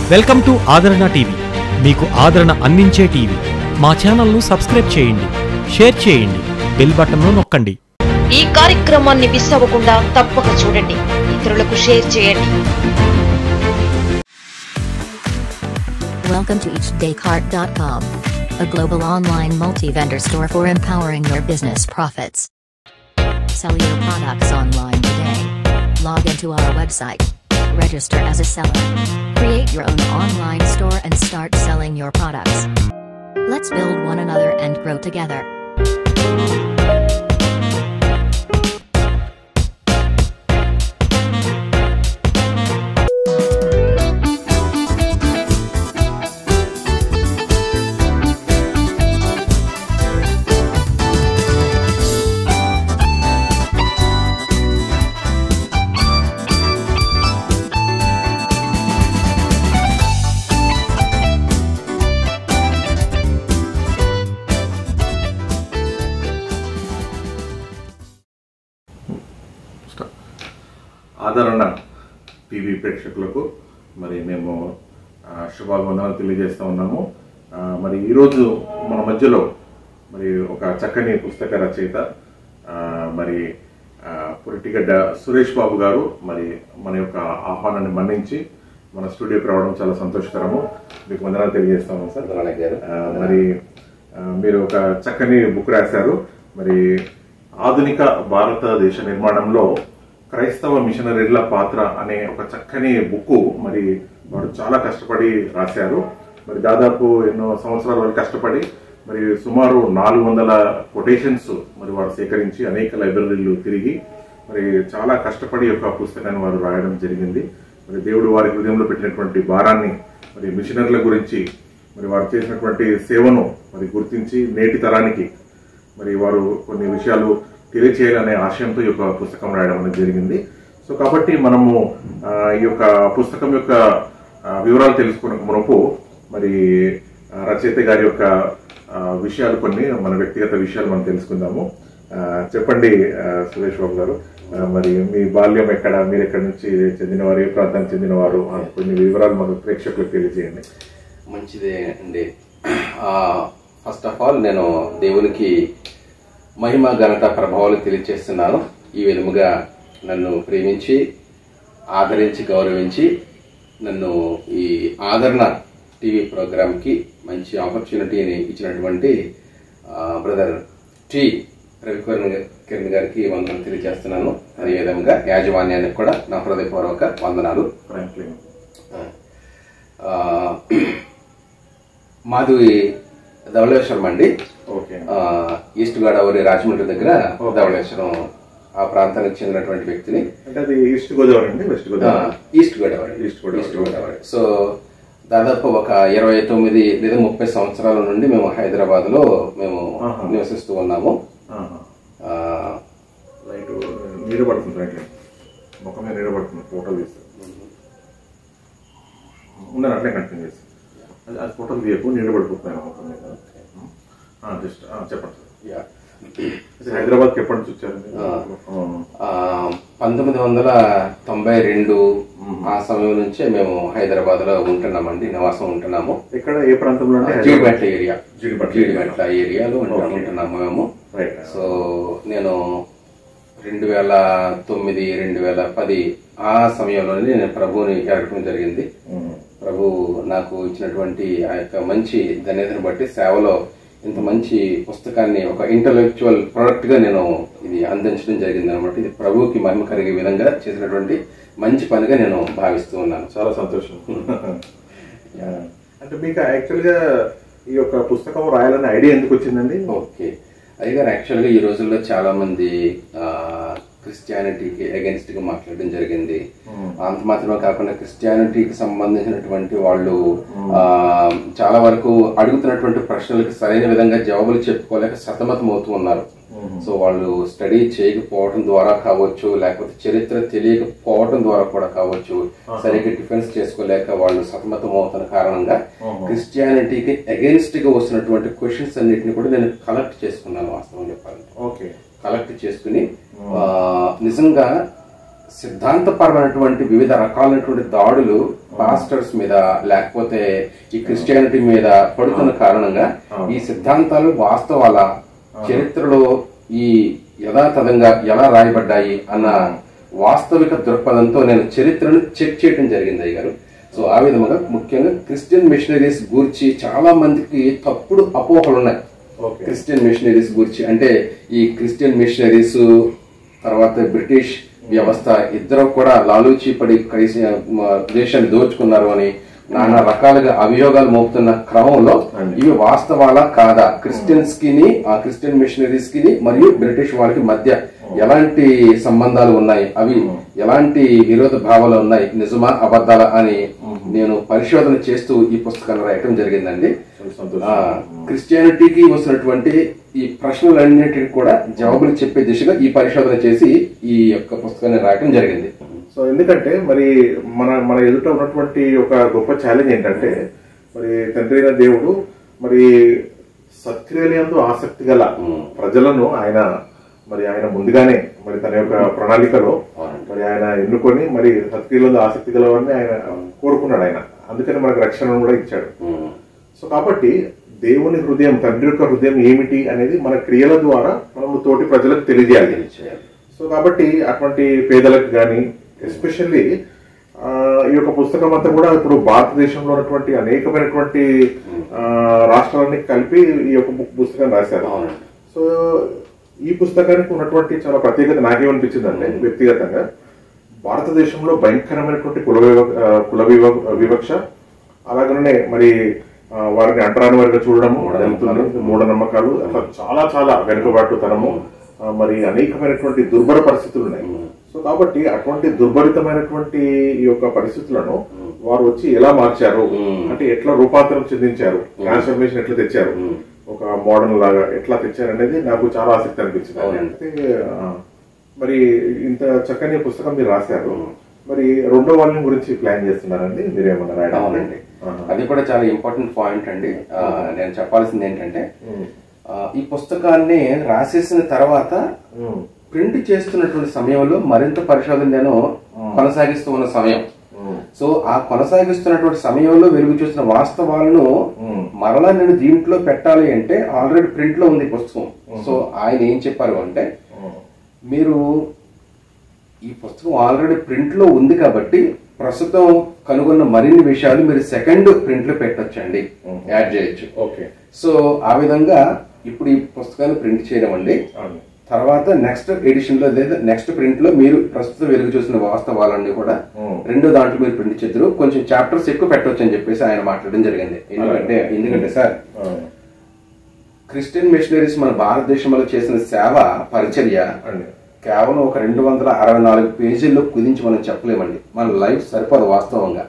Welcome to ఆదరణ TV మీకు ఆదరణ అందించే టీవీ మా ఛానల్ను సబ్స్క్రైబ్ చేయండి షేర్ చేయండి బెల్ బటన్ను నొక్కండి ఈ కార్యక్రమాన్ని మిస్ అవ్వకుండా తప్పక చూడండి ఇతరులకు షేర్ చేయండి Welcome to eachdaycart.com, a global online multi-vendor store for empowering your business profits. Sell your products online today. Log into our website. Register as a seller. Create your own online store and start selling your products. Let's build one another and grow together. ఆదరణ TV ప్రేక్షకులకు మరి మేము ఆ, శుభాభివందనాలు తెలియజేస్తూ ఉన్నాము ఆ, మరి ఈరోజు మన మధ్యలో మరి ఒక చక్కని పుస్తక రచయిత ఆ, మరి ఆ, పురిటిగడ్డ సురేష్ బాబు గారు మరి మన యొక్క ఆహ్వానాన్ని మన్నించి మన స్టూడియోకి రావడం చాలా సంతోషకరము మీకు వందనాలు తెలియజేస్తాము సార్ ఆ, మరి ఆ, మీరు ఒక చక్కని బుక్ రాశారు మరి ఆధునిక భారతదేశ నిర్మాణంలో క్రైస్తవ మిషనరీల పాత్ర అనే ఒక చక్కని బుక్ మరి వారు చాలా కష్టపడి రాశారు మరి దాదాపు ఎన్నో సంవత్సరాల వరకు కష్టపడి మరి సుమారు నాలుగు వందల కొటేషన్స్ మరి వారు సేకరించి అనేక లైబ్రరీలు తిరిగి మరి చాలా కష్టపడి ఈ యొక్క పుస్తకాన్ని వారు రాయడం జరిగింది మరి దేవుడు వారి హృదయంలో పెట్టినటువంటి భారాన్ని మరి మిషనరీల గురించి మరి వారు చేసినటువంటి సేవను మరి గుర్తించి నేటి తరానికి మరి వారు కొన్ని విషయాలు తెలియచేయాలనే ఆశయంతో ఈ యొక్క పుస్తకం రాయడం అనేది జరిగింది సో కాబట్టి మనము ఆ, ఈ యొక్క పుస్తకం యొక్క ఆ, వివరాలు తెలుసుకున్న మునపు మరి ఆ, రచయిత గారి యొక్క ఆ, విషయాలు కొన్ని మన వ్యక్తిగత విషయాలు మనం తెలుసుకుందాము ఆ, చెప్పండి ఆ, సురేష్ బాబు గారు ఆ, మరి మీ బాల్యం ఎక్కడ మీరు ఎక్కడి నుంచి చెందినవారు ఏ ప్రాంతానికి చెందినవారు ఆ, కొన్ని వివరాలు మన ప్రేక్షకులకు తెలియజేయండి మంచిదే అండి ఫస్ట్ ఆఫ్ ఆల్ నేను దేవునికి మహిమ ఘనత ప్రభావాలు తెలియజేస్తున్నాను ఈ విధముగా నన్ను ప్రేమించి ఆదరించి గౌరవించి నన్ను ఈ ఆదరణ టీవీ ప్రోగ్రామ్కి మంచి ఆపర్చునిటీని ఇచ్చినటువంటి బ్రదర్ టి రవికిరణ్ కిరణ్ గారికి వందనాలు తెలియజేస్తున్నాను అదేవిధంగా యాజమాన్యానికి కూడా నా హృదయపూర్వక వందనాలు ఫ్రాంక్లిన్ ఆ, మాది ధవళేశ్వరం అండి ఓకే ఆ, ఈస్ట్ గోదావరి రాజమండ్రి దగ్గర ధవళేశ్వరం ఆ ప్రాంతానికి చెందినటువంటి వ్యక్తిని అంటే అది ఈస్ట్ గోదావరి అండి వెస్ట్ ఆ, Godavari east Godavari east Godavari. East Godavari so దాదాపు ఒక ఇరవై తొమ్మిది లేదా ముప్పై సంవత్సరాల నుండి మేము హైదరాబాద్ లో మేము ఆహా. నివసిస్తూ ఉన్నాము ఆహా. ఆ, లైట్ నీరు పడుతుంది రైట్ ముఖం మీద నీరు పడుతుంది ఫోటోలు తీస్తారు ఉన్నాను అట్లే కంటిన్యూ చేస్తాను అది అది ఫోటోలు తీయకు నీరు పడిపోతున్నాయి ముఖం మీద జస్ట్ చెప్పండి సార్ యా. అసలు హైదరాబాద్కి ఎప్పటి నుంచి వచ్చారు మీరు? ఆ. ఆ. ఆ, పంతొమ్మిది వందల తొంభై రెండు ఆ సమయం నుంచే మేము హైదరాబాద్ లో ఉంటున్నామండి నివాసం ఉంటున్నాము ఎక్కడ ఏ ప్రాంతంలో అంటే జీడిమెట్ల ఏరియా జీడిమెట్ల జీడిమెట్ల ఏరియాలో ఉంటు- Okay. ఉంటున్నాము మేము రైట్ సో నేను రెండు వేల తొమ్మిది రెండు వేల పది ఆ సమయంలోనే నేను ప్రభువుని ఎరగటం జరిగింది ప్రభు నాకు ఇచ్చినటువంటి ఆ యొక్క మంచి ధన్యతను బట్టి సేవలో ఇంత మంచి పుస్తకాన్ని ఒక ఇంటలెక్చువల్ ప్రొడక్ట్ గా నేను ఇది అందించడం జరిగింది అనమాట ఇది ప్రభువుకి మహిమ కలిగే విధంగా చేసినటువంటి మంచి పనిగా నేను భావిస్తూ ఉన్నాను చాలా సంతోషం యా. అంటే మీకు యాక్చువల్గా ఈ యొక్క పుస్తకం రాయాలనే ఐడియా ఎందుకు వచ్చిందండి ఓకే అయ్యగారు యాక్చువల్గా ఈ రోజుల్లో చాలా మంది క్రిస్టియానిటీకి అగెన్స్ట్ గా మాట్లాడడం జరిగింది అంత మాత్రమే కాకుండా క్రిస్టియానిటీకి సంబంధించినటువంటి వాళ్ళు ఆ, చాలా వరకు అడుగుతున్నటువంటి ప్రశ్నలకు సరైన విధంగా జవాబులు చెప్పుకోలేక సతమతం అవుతూ ఉన్నారు సో వాళ్ళు స్టడీ చేయకపోవడం ద్వారా కావచ్చు లేకపోతే చరిత్ర తెలియకపోవడం ద్వారా కూడా కావచ్చు సరిగ్గా డిఫెన్స్ చేసుకోలేక వాళ్ళు సతమతం అవుతున్న కారణంగా క్రిస్టియానిటీకి అగెన్స్ట్ గా వస్తున్నటువంటి క్వశ్చన్స్ అన్నిటిని కూడా నేను కలెక్ట్ చేసుకున్నాను వాస్తవం చెప్పాలంటే ఓకే కలెక్ట్ చేసుకుని ఆ, నిజంగా సిద్ధాంతపరమైనటువంటి వివిధ రకాలైనటువంటి దాడులు పాస్టర్స్ మీద లేకపోతే ఈ క్రిస్టియానిటీ మీద పడుతున్న కారణంగా ఈ సిద్ధాంతాలు వాస్తవాల చరిత్రలో ఈ యథాతథంగా ఎలా రాయబడ్డాయి అన్న వాస్తవిక దృక్పథంతో నేను చరిత్రను చెక్ చేయడం జరిగింది అయ్య గారు సో ఆ విధంగా ముఖ్యంగా క్రిస్టియన్ మిషనరీస్ గురించి చాలా మందికి తప్పుడు అపోహలు ఉన్నాయి ఓకే క్రిస్టియన్ మిషనరీస్ గురించి అంటే ఈ క్రిస్టియన్ మిషనరీస్ తర్వాత బ్రిటిష్ వ్యవస్థ ఇద్దరు కూడా లాలూచి పడి కలిసి మ, దేశాన్ని దోచుకున్నారు అని నానా రకాలుగా అభియోగాలు మోపుతున్న క్రమంలో ఇవి వాస్తవాలా కాదా క్రిస్టియన్స్ కి ఆ క్రిస్టియన్ మిషనరీస్ కి మరియు బ్రిటిష్ వాళ్ళకి మధ్య ఎలాంటి సంబంధాలు ఉన్నాయి అవి ఎలాంటి విరోధ భావాలు ఉన్నాయి నిజమా అబద్ధాలా అని నేను పరిశోధన చేస్తూ ఈ పుస్తకాన్ని రాయటం జరిగిందండి చాలా ఆ, సంతోషం క్రిస్టియానిటీకి వస్తున్నటువంటి ఈ ప్రశ్నలన్నిటికి కూడా జవాబులు చెప్పే దిశగా ఈ పరిశోధన చేసి ఈ యొక్క పుస్తకాన్ని రాయటం జరిగింది సో ఎందుకంటే మరి మన మన ఎదుట ఉన్నటువంటి ఒక గొప్ప ఛాలెంజ్ ఏంటంటే మరి తండ్రి అయిన దేవుడు మరి సత్క్రియలందు ఆసక్తి గల ప్రజలను ఆయన మరి ఆయన ముందుగానే మరి తన యొక్క ప్రణాళికలో మరి ఆయన ఎన్నుకొని మరి సత్క్రియలందు ఆసక్తి గల వారిని ఆయన కోరుకున్నాడు ఆయన అందుకని మనకు రక్షణను కూడా ఇచ్చాడు ఉమ్, సో కాబట్టి దేవుని హృదయం తండ్రి యొక్క హృదయం ఏమిటి అనేది మన క్రియల ద్వారా మనము తోటి ప్రజలకు తెలియజేయాలి తెలియచేయాలి. సో కాబట్టి అటువంటి పేదలకు కానీ ఎస్పెషల్లీ ఈ యొక్క పుస్తకం అంతా కూడా ఇప్పుడు భారతదేశంలో ఉన్నటువంటి అనేకమైనటువంటి ఆ, రాష్ట్రాలన్నీ కలిపి ఈ యొక్క పు- పుస్తకం రాశారు అవునండి. సో ఈ పుస్తకానికి ఉన్నటువంటి చాలా ప్రత్యేకత నాకేమనిపించింది అంటే వ్యక్తిగతంగా భారతదేశంలో భయంకరమైనటువంటి కుల వివ- ఆ, కుల వివ- వివక్ష అలాగనే మరి ఆ, వారిని అంటరాని వారిగా చూడడము జరుగుతుంది మూఢనమ్మకాలు అట్లా చాలా చాలా వెనుకబాటుతనము ఆ, మరి అనేకమైనటువంటి దుర్భర పరిస్థితులు ఉన్నాయి సో కాబట్టి అటువంటి దుర్భరితమైనటువంటి ఈ యొక్క పరిస్థితులను వారు వచ్చి ఎలా మార్చారు అంటే ఎట్లా రూపాంతరం చెందించారు ట్రాన్స్ఫర్మేషన్ ఎట్లా తెచ్చారు ఒక మోడర్న్ లాగా ఎట్లా తెచ్చారు అనేది నాకు చాలా ఆసక్తి అనిపించింది అవునండి. అయితే ఆ, మరి ఇంత చక్కని పుస్తకం మీరు రాశారు మరి రెండో వాల్యూమ్ గురించి ప్లాన్ చేస్తున్నారండి మీరేమన్నా రాయడం అవునండి అది కూడా చాలా ఇంపార్టెంట్ పాయింట్ అండి ఆ, నేను చెప్పాల్సింది ఏంటంటే ఆ, ఈ పుస్తకాన్ని రాసేసిన తర్వాత ప్రింట్ చేస్తున్నటువంటి సమయంలో మరింత పరిశోధన నేను కొనసాగిస్తూ ఉన్న సమయం సో ఆ కొనసాగిస్తున్నటువంటి సమయంలో వెలుగు చూసిన వాస్తవాలను మరలా నేను దీంట్లో పెట్టాలి అంటే ఆల్రెడీ ప్రింట్ లో ఉంది ఈ పుస్తకం సో ఆయన ఏం చెప్పారు అంటే మీరు ఈ పుస్తకం ఆల్రెడీ ప్రింట్ లో ఉంది కాబట్టి ప్రస్తుతం కనుగొన్న మరిన్ని విషయాలు మీరు సెకండ్ ప్రింట్ లో పెట్టొచ్చండి యాడ్ చేయొచ్చు ఓకే సో ఆ విధంగా ఇప్పుడు ఈ పుస్తకాన్ని ప్రింట్ చేయడం అండి అవును తర్వాత నెక్స్ట్ ఎడిషన్ లో లేదా నెక్స్ట్ ప్రింట్ లో మీరు ప్రస్తుతం వెలుగు చూసిన వాస్తవాలన్నీ కూడా Hmm. రెండో దాంట్లో మీరు ప్రింట్ చేద్దరు కొంచెం చాప్టర్స్ ఎక్కువ పెట్టవచ్చు అని చెప్పేసి ఆయన మాట్లాడడం జరిగింది ఎందుకంటే ఎందుకంటే సార్ అవును. క్రిస్టియన్ మిషనరీస్ మన భారతదేశంలో చేసిన సేవ పరిచర్య అండి కేవలం ఒక రెండు వందల అరవై నాలుగు పేజీల్లో కుదించి మనం చెప్పలేమండి మన లైఫ్ సరిపోదు వాస్తవంగా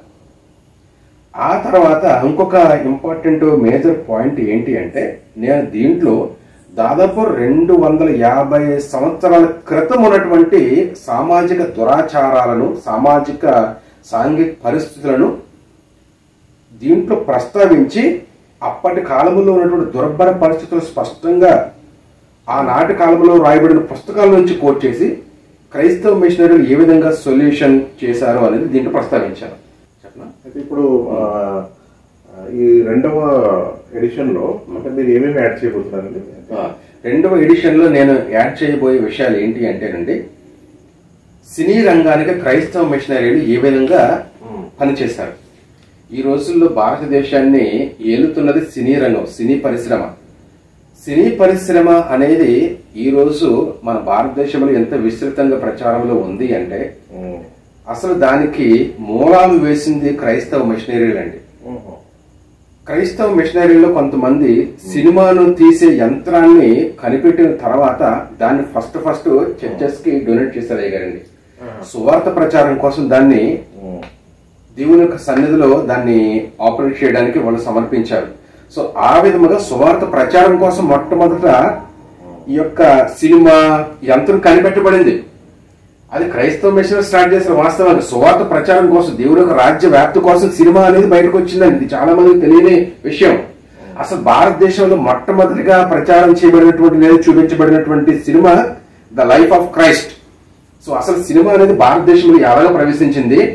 ఆ తర్వాత ఇంకొక ఇంపార్టెంట్ మేజర్ పాయింట్ ఏంటి అంటే నేను దీంట్లో దాదాపు రెండు వందల యాభై సంవత్సరాల క్రితం ఉన్నటువంటి సామాజిక దురాచారాలను సామాజిక సాంఘిక పరిస్థితులను దీంట్లో ప్రస్తావించి అప్పటి కాలంలో ఉన్నటువంటి దుర్భర పరిస్థితులు స్పష్టంగా ఆనాటి కాలంలో రాయబడిన పుస్తకాల నుంచి కోట్ చేసి క్రైస్తవ మిషనరీలు ఏ విధంగా సొల్యూషన్ చేశారు అనేది దీంట్లో ప్రస్తావించాను చెప్పనా అయితే ఇప్పుడు ఆ, ఆ, ఈ రెండవ ఎడిషన్ లో అంటే మీరు ఏమేమి యాడ్ చేయబోతున్నారండి ఆ, రెండవ ఎడిషన్ లో నేను యాడ్ చేయబోయే విషయాలు ఏంటి అంటేనండి సినీ రంగానికి క్రైస్తవ మిషనరీలు ఏ విధంగా పనిచేశారు ఈ రోజుల్లో భారతదేశాన్ని ఏలుతున్నది సినీ రంగం సినీ పరిశ్రమ సినీ పరిశ్రమ అనేది ఈ రోజు మన భారతదేశంలో ఎంత విస్తృతంగా ప్రచారంలో ఉంది అంటే ఉమ్. అసలు దానికి మూలాలు వేసింది క్రైస్తవ మిషనరీలు అండి ఉహు. క్రైస్తవ మిషనరీలో కొంతమంది సినిమాను తీసే యంత్రాన్ని కనిపెట్టిన తర్వాత దాన్ని ఫస్ట్ ఫస్ట్ చర్చెస్ కి డొనేట్ చేశారు అయ్యారండి సువార్త ప్రచారం కోసం దాన్ని ఉమ్. దేవుని యొక్క సన్నిధిలో దాన్ని ఆపరేట్ చేయడానికి వాళ్ళు సమర్పించారు సో ఆ విధముగా సువార్త ప్రచారం కోసం మొట్టమొదట ఈ యొక్క సినిమా యంత్రం కనిపెట్టబడింది అది క్రైస్తవ మిషన్ స్టార్ట్ చేసిన వాస్తవానికి సువార్త ప్రచారం కోసం దేవుని యొక్క రాజ్య వ్యాప్తి కోసం సినిమా అనేది బయటకు వచ్చిందండి ఇది చాలా మందికి తెలియని విషయం అసలు భారతదేశంలో మొట్టమొదటిగా ప్రచారం చేయబడినటువంటి లేదా చూపించబడినటువంటి సినిమా the life of Christ so అసలు సినిమా అనేది భారతదేశంలో ఎలాగ ప్రవేశించింది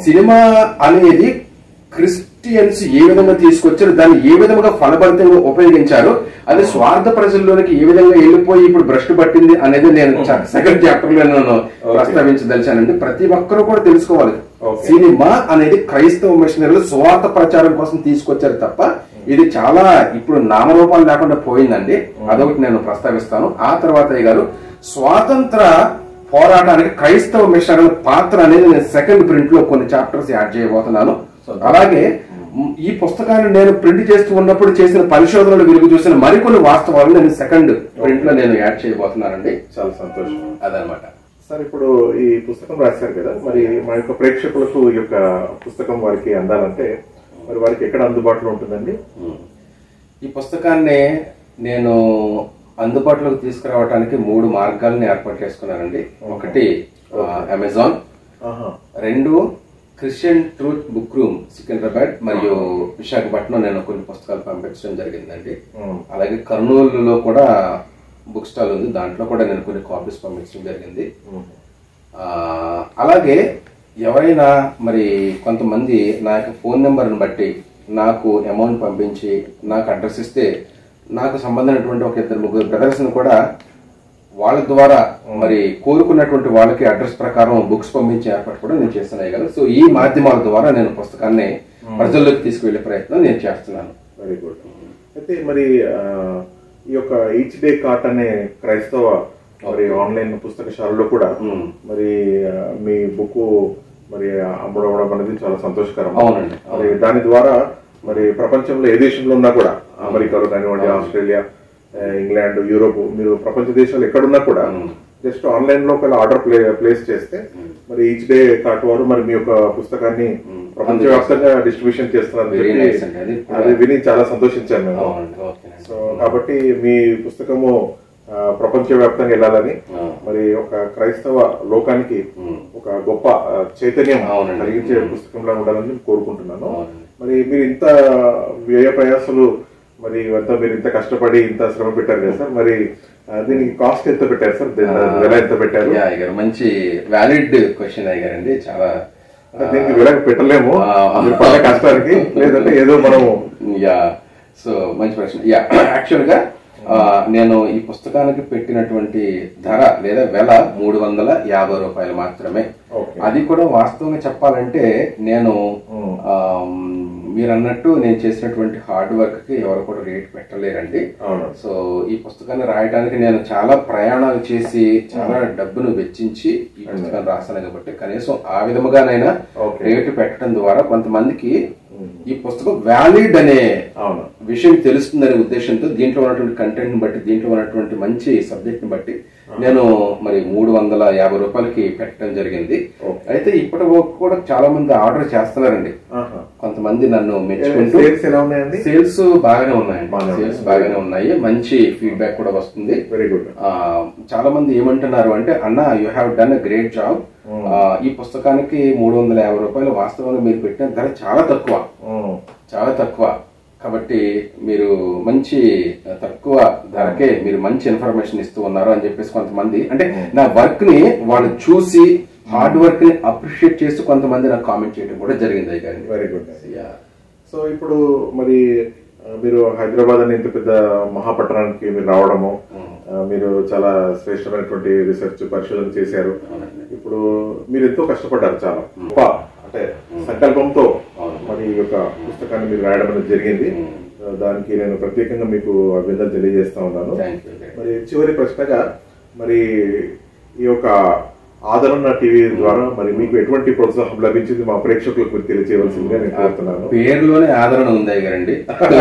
సినిమా అనేది క్రిస్టియన్స్ ఏ విధంగా తీసుకొచ్చారు దాన్ని ఏ విధంగా ఫలభరితంగా ఉపయోగించారు అది స్వార్థ ప్రజల్లోనికి ఏ విధంగా వెళ్ళిపోయి ఇప్పుడు భ్రష్టు పట్టింది అనేది నేను సెకండ్ చాప్టర్ లో నేను ప్రస్తావించదలిచానండి ప్రతి ఒక్కరూ కూడా తెలుసుకోవాలి Okay. సినిమా అనేది క్రైస్తవ మిషనరీలు స్వార్థ ప్రచారం కోసం తీసుకొచ్చారు తప్ప ఇది చాలా ఇప్పుడు నామరూపాలు లేకుండా పోయిందండి అదొకటి నేను ప్రస్తావిస్తాను ఆ తర్వాత అయ్య గారు స్వాతంత్ర పోరాటానికి క్రైస్తవ మిషనరీల పాత్ర అనేది నేను సెకండ్ ప్రింట్ లో కొన్ని చాప్టర్స్ యాడ్ చేయబోతున్నాను అలాగే మ్, ఈ పుస్తకాన్ని నేను ప్రింట్ చేస్తూ ఉన్నప్పుడు చేసిన పరిశోధనలు వెలుగు చూసిన మరికొన్ని వాస్తవాలు నేను సెకండ్ ప్రింట్ లో నేను యాడ్ చేయబోతున్నానండి చాలా సంతోషం అదనమాట సార్ ఇప్పుడు ఈ పుస్తకం రాశారు కదా మరి మా యొక్క ప్రేక్షకులకు ఈ యొక్క పుస్తకం వారికి అందాలంటే మరి వారికి ఎక్కడ అందుబాటులో ఉంటుందండి ఈ పుస్తకాన్ని నేను అందుబాటులోకి తీసుకురావడానికి మూడు మార్గాలను ఏర్పాటు చేసుకున్నానండి ఒకటి ఆ, అమెజాన్ ఆహా. రెండు Christian truth book room Secunderabad మరియు విశాఖపట్నం నేను కొన్ని పుస్తకాలు పంపించడం జరిగిందండి ఉమ్. అలాగే కర్నూలులో కూడా బుక్ స్టాల్ ఉంది దాంట్లో కూడా నేను కొన్ని కాపీస్ పంపించడం జరిగింది ఉమ్. ఆ, అలాగే ఎవరైనా మరి కొంతమంది నా యొక్క ఫోన్ నెంబర్ని బట్టి నాకు అమౌంట్ పంపించి నాకు అడ్రస్ ఇస్తే నాకు సంబంధమైనటువంటి ఒక ఇద్దరు ముగ్గురు బ్రదర్స్ని కూడా వాళ్ళ ద్వారా మరి కోరుకున్నటువంటి వాళ్ళకి అడ్రస్ ప్రకారం బుక్స్ పంపించే ఏర్పాటు కూడా నేను చేస్తున్నాయి కదా సో ఈ మాధ్యమాల ద్వారా నేను పుస్తకాన్ని ప్రజల్లోకి తీసుకువెళ్లే ప్రయత్నం నేను చేస్తున్నాను వెరీ గుడ్ అయితే మరి ఆ, ఈ యొక్క ఈచ్ డే కార్ట్ అనే క్రైస్తవ మరి ఆన్లైన్ పుస్తకశాలలో కూడా మ్మ్. మరి ఆ, మీ బుక్ మరి అమ్మడం అనేది చాలా సంతోషకరం అవునండి, మరి దాని ద్వారా మరి ప్రపంచంలో ఏ దేశంలో ఉన్నా కూడా అమెరికాలో కానివ్వండి ఆస్ట్రేలియా ఆ, ఇంగ్లాండ్ యూరోప్ మీరు ప్రపంచ దేశాలు ఎక్కడున్నా కూడా జస్ట్ ఆన్లైన్ లో ఒకవేళ ఆర్డర్ ప్లే ప్లేస్ చేస్తే మరి ఈచ్ డే కార్ట్ వారు మరి మీ యొక్క పుస్తకాన్ని ప్రపంచవ్యాప్తంగా డిస్ట్రిబ్యూషన్ చేస్తున్నారు Very nice అండి. అది కూడా- అది విని చాలా సంతోషించాను మేము అవునండి ఓకేనండి సో కాబట్టి మీ పుస్తకము ఆ, ప్రపంచవ్యాప్తంగా వెళ్ళాలని ఆ. మరి ఒక క్రైస్తవ లోకానికి మ్మ్. ఒక గొప్ప ఆ, చైతన్యం అవునండి. కలిగించే పుస్తకంలా ఉండాలని కోరుకుంటున్నాను అవునండి. మరి మీరు ఇంత వ్యయ ప్రయాసలు మరి అంతా మీరు ఇంత కష్టపడి ఇంత శ్రమ పెట్టారు కదా సార్ మరి ఆ, దీనికి కాస్ట్ ఎంత పెట్టారు సార్ దీని వెల ఎంత పెట్టారు యా, అయ్యగారు మంచి వ్యాలిడ్ క్వశ్చన్ అయ్యారండి చాలా అంటే దీనికి వెల పెట్టలేము ఆ. మీరు పడ్డ కష్టానికి లేదంటే ఏదో మనము యా సో మంచి ప్రశ్న యా యాక్చువల్ గా ఆ, నేను ఈ పుస్తకానికి పెట్టినటువంటి ధర లేదా వెల మూడు వందల యాభై రూపాయలు మాత్రమే ఓకే. అది కూడా వాస్తవంగా చెప్పాలంటే నేను మ్మ్. ఆమ్, మీరు అన్నట్టు నేను చేసినటువంటి హార్డ్ వర్క్ కి ఎవరు కూడా రేట్ పెట్టలేరండి అవును సో ఈ పుస్తకాన్ని రాయడానికి నేను చాలా ప్రయాణాలు చేసి చాలా డబ్బును వెచ్చించి ఈ పుస్తకాన్ని రాశాను కాబట్టి కనీసం ఆ విధముగానైనా ఓకే. రేటు పెట్టడం ద్వారా కొంతమందికి ఈ పుస్తకం వ్యాలిడ్ అనే అవును విషయం తెలుస్తుందనే ఉద్దేశంతో దీంట్లో ఉన్నటువంటి కంటెంట్ ని బట్టి దీంట్లో ఉన్నటువంటి మంచి సబ్జెక్ట్ ని బట్టి నేను మరి మూడు వందల యాభై రూపాయలకి పెట్టడం జరిగింది ఓకే. అయితే ఇప్పటి వరకు కూడా చాలా మంది ఆర్డర్ చేస్తున్నారండి ఆహా. కొంతమంది నన్ను మెచ్చుకుంటూ సేల్స్ ఎలా ఉన్నాయండి సేల్స్ బాగానే ఉన్నాయండి బాగానే సేల్స్ ఉన్నాయి. బాగానే ఉన్నాయి మంచి ఫీడ్బ్యాక్ కూడా వస్తుంది వెరీ గుడ్ ఆ, చాలా మంది ఏమంటున్నారు అంటే అన్న you have done a great job ఈ పుస్తకానికి మూడు వందల యాభై రూపాయలు వాస్తవంగా మీరు పెట్టిన ధర చాలా తక్కువ చాలా తక్కువ కాబట్టి మీరు మంచి తక్కువ ధరకే మీరు మంచి ఇన్ఫర్మేషన్ ఇస్తూ ఉన్నారు అని చెప్పేసి కొంతమంది అంటే నా వర్క్ ని వాళ్ళు చూసి హార్డ్ వర్క్ ని అప్రిషియేట్ చేస్తూ కొంతమంది నాకు కామెంట్ చేయడం కూడా జరిగింది అయ్యారండి వెరీ గుడ్ సో ఇప్పుడు మరి ఆ, మీరు హైదరాబాద్ అనే ఇంత పెద్ద మహాపట్టణానికి మీరు రావడము ఆ, మీరు చాలా శ్రేష్టమైనటువంటి రీసెర్చ్ పరిశోధన చేశారు ఇప్పుడు మీరు ఎంతో కష్టపడ్డారు చాలా గొప్ప అంటే సంకల్పంతో మరి ఈ యొక్క పుస్తకాన్ని మీరు రాయడం అనేది జరిగింది ఆ, దానికి నేను ప్రత్యేకంగా మీకు అభినందన తెలియజేస్తా ఉన్నాను థ్యాంక్ యూ మరి చివరి ప్రశ్నగా మరి ఈ యొక్క ఆదరణ టీవీ ద్వారా మరి మీకు ఎటువంటి ప్రోత్సాహం లభించింది మా ప్రేక్షకులకు మీరు తెలియజేయవలసిందిగా నేను కోరుతున్నాను పేరులోనే ఆదరణ ఉంది అయ్యారండి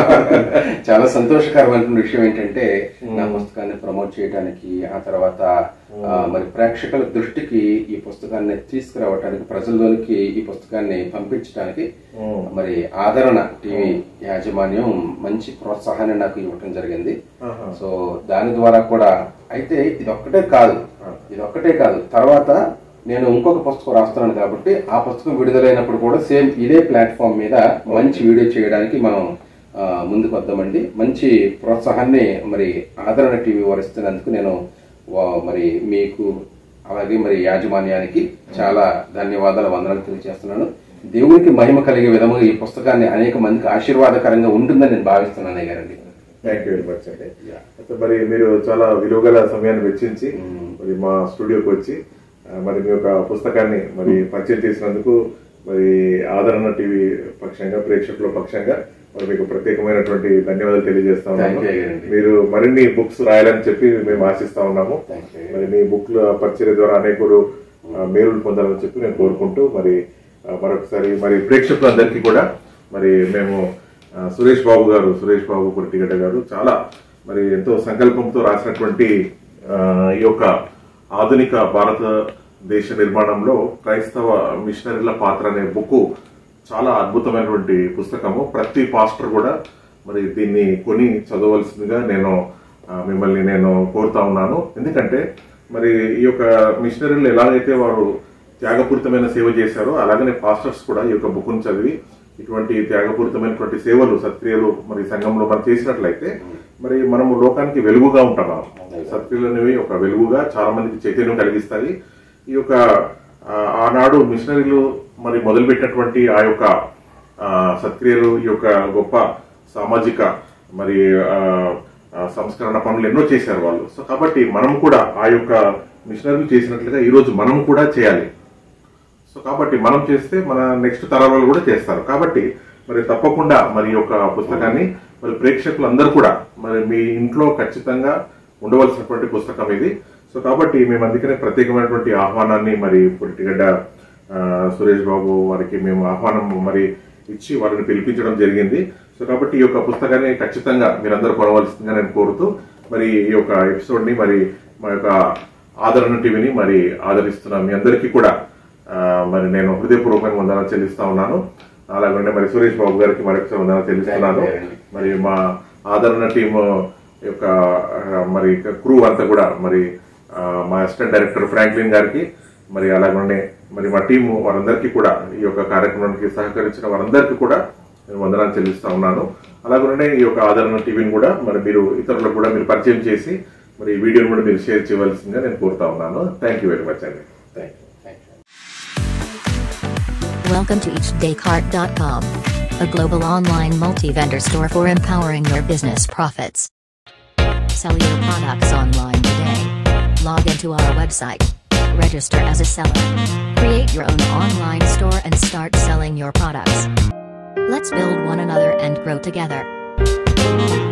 చాలా సంతోషకరమైన విషయం ఏంటంటే నా పుస్తకాన్ని ప్రమోట్ చేయడానికి ఆ తర్వాత ఆ, మరి ప్రేక్షకుల దృష్టికి ఈ పుస్తకాన్ని తీసుకురావడానికి ప్రజల్లోనికి ఈ పుస్తకాన్ని పంపించడానికి మరి ఆదరణ టీవీ యాజమాన్యం మంచి ప్రోత్సాహాన్ని నాకు ఇవ్వటం జరిగింది ఆహా. సో దాని ద్వారా కూడా అయితే ఇది ఒక్కటే కాదు ఇది ఒక్కటే కాదు తర్వాత నేను ఇంకొక పుస్తకం రాస్తున్నాను కాబట్టి ఆ పుస్తకం విడుదలైనప్పుడు కూడా సేమ్ ఇదే ప్లాట్ఫామ్ మీద మంచి వీడియో చేయడానికి మనం ఆ, ముందుకు వద్దామండి మంచి ప్రోత్సాహాన్ని మరి ఆదరణ టీవీ వరిస్తున్నందుకు నేను వా- మరి మీకు అలాగే మరి యాజమాన్యానికి చాలా ధన్యవాదాలు వందనాలు తెలియజేస్తున్నాను దేవునికి మహిమ కలిగే విధంగా ఈ పుస్తకాన్ని అనేక మందికి ఆశీర్వాదకరంగా ఉంటుందని నేను భావిస్తున్నాను అయ్య గారండి థ్యాంక్ యూ వెరీ మచ్ అండి అయితే మరి మీరు చాలా విలువగల సమయాన్ని వెచ్చించి మరి మా స్టూడియోకి వచ్చి ఆ, మరి మీ యొక్క పుస్తకాన్ని మరి పరిచయం చేసినందుకు మరి ఆదరణ టీవీ పక్షంగా ప్రేక్షకుల పక్షంగా మరి మీకు ప్రత్యేకమైనటువంటి ధన్యవాదాలు తెలియజేస్తా ఉన్నాము Thank you, అయ్యగారండి. మీరు మరిన్ని బుక్స్ రాయాలని చెప్పి మేము ఆశిస్తా ఉన్నాము Thank you. మరి మీ బుక్ల పరిచయ ద్వారా అనేకులు ఆ, మేలులు పొందాలని చెప్పి నేను కోరుకుంటూ మరి ఆ, మరొకసారి మరి ప్రేక్షకులందరికీ కూడా మరి మేము ఆ, సురేష్ బాబు గారు సురేష్ బాబు కుర్తిగడ్డ గారు చాలా మరి ఎంతో సంకల్పంతో రాసినటువంటి ఆ, ఈ యొక్క ఆధునిక భారతదేశ నిర్మాణంలో క్రైస్తవ మిషనరీల పాత్ర అనే బుక్ చాలా అద్భుతమైనటువంటి పుస్తకము ప్రతి పాస్టర్ కూడా మరి దీన్ని కొని చదవలసిందిగా నేను ఆ, మిమ్మల్ని నేను కోరుతా ఉన్నాను ఎందుకంటే మరి ఈ యొక్క మిషనరీలు ఎలాగైతే వారు త్యాగపూరితమైన సేవ చేశారో అలాగనే పాస్టర్స్ కూడా ఈ యొక్క బుక్ను చదివి ఇటువంటి త్యాగపూరితమైనటువంటి సేవలు సత్క్రియలు మరి సంఘంలో మనం చేసినట్లయితే మరి మనము లోకానికి వెలుగుగా ఉంటున్నాం సత్క్రియలు అనేవి ఒక వెలుగుగా చాలా మందికి చైతన్యం కలిగిస్తాయి ఈ యొక్క ఆ, ఆనాడు మిషనరీలు మరి మొదలుపెట్టినటువంటి ఆ యొక్క ఆ, సత్క్రియలు ఈ యొక్క గొప్ప సామాజిక మరి ఆ, ఆ, సంస్కరణ పనులు ఎన్నో చేశారు వాళ్ళు సో కాబట్టి మనం కూడా ఆ యొక్క మిషనరీలు చేసినట్లుగా ఈ రోజు మనం కూడా చేయాలి సో కాబట్టి మనం చేస్తే మన నెక్స్ట్ తరాల వాళ్ళు కూడా చేస్తారు కాబట్టి మరి తప్పకుండా మరి ఈ యొక్క పుస్తకాన్ని మరి ప్రేక్షకులందరూ కూడా మరి మీ ఇంట్లో ఖచ్చితంగా ఉండవలసినటువంటి పుస్తకం ఇది సో కాబట్టి మేము అందుకనే ప్రత్యేకమైనటువంటి ఆహ్వానాన్ని మరి పొలిటిగడ్డ ఆ, సురేష్ బాబు వారికి మేము ఆహ్వానం మరి ఇచ్చి వాళ్ళని పిలిపించడం జరిగింది సో కాబట్టి ఈ యొక్క పుస్తకాన్ని ఖచ్చితంగా మీరందరూ కొనవలసిందిగా నేను కోరుతూ మరి ఈ యొక్క ఎపిసోడ్ ని మరి మా యొక్క ఆదరణ టీవీని మరి ఆదరిస్తున్న మీ అందరికీ కూడా ఆ, మరి నేను హృదయపూర్వకంగా వందనాలు చెల్లిస్తా ఉన్నాను అలాగే మరి సురేష్ బాబు గారికి మరొకసారి వందనాలు చెల్లిస్తున్నాను Thank you. మరి మా ఆదరణ టీమ్ యొక్క ఆ, మరి క్రూ అంతా కూడా మరి ఆ, మా అసిస్టెంట్ డైరెక్టర్ ఫ్రాంక్లిన్ గారికి మరి అలాగనే మరి మా టీం వారందరికీ కూడా ఈ యొక్క కార్యక్రమానికి సహకరించిన వారందరికీ కూడా నేను వందనాలు చెల్లిస్తా ఉన్నాను అలాగనే ఈ యొక్క ఆదరణ టీవీని కూడా మరి మీరు ఇతరులకు కూడా మీరు పరిచయం చేసి మరి ఈ వీడియోని కూడా మీరు షేర్ చేయవలసిందిగా నేను కోరుతా ఉన్నాను థ్యాంక్ యూ వెరీ మచ్ అండి thank you thank you Welcome to eachdaycart.com, a global online multi-vendor store for empowering your business profits. Sell your products online today. Log into our website. Register as a seller. Create your own online store and start selling your products. Let's build one another and grow together.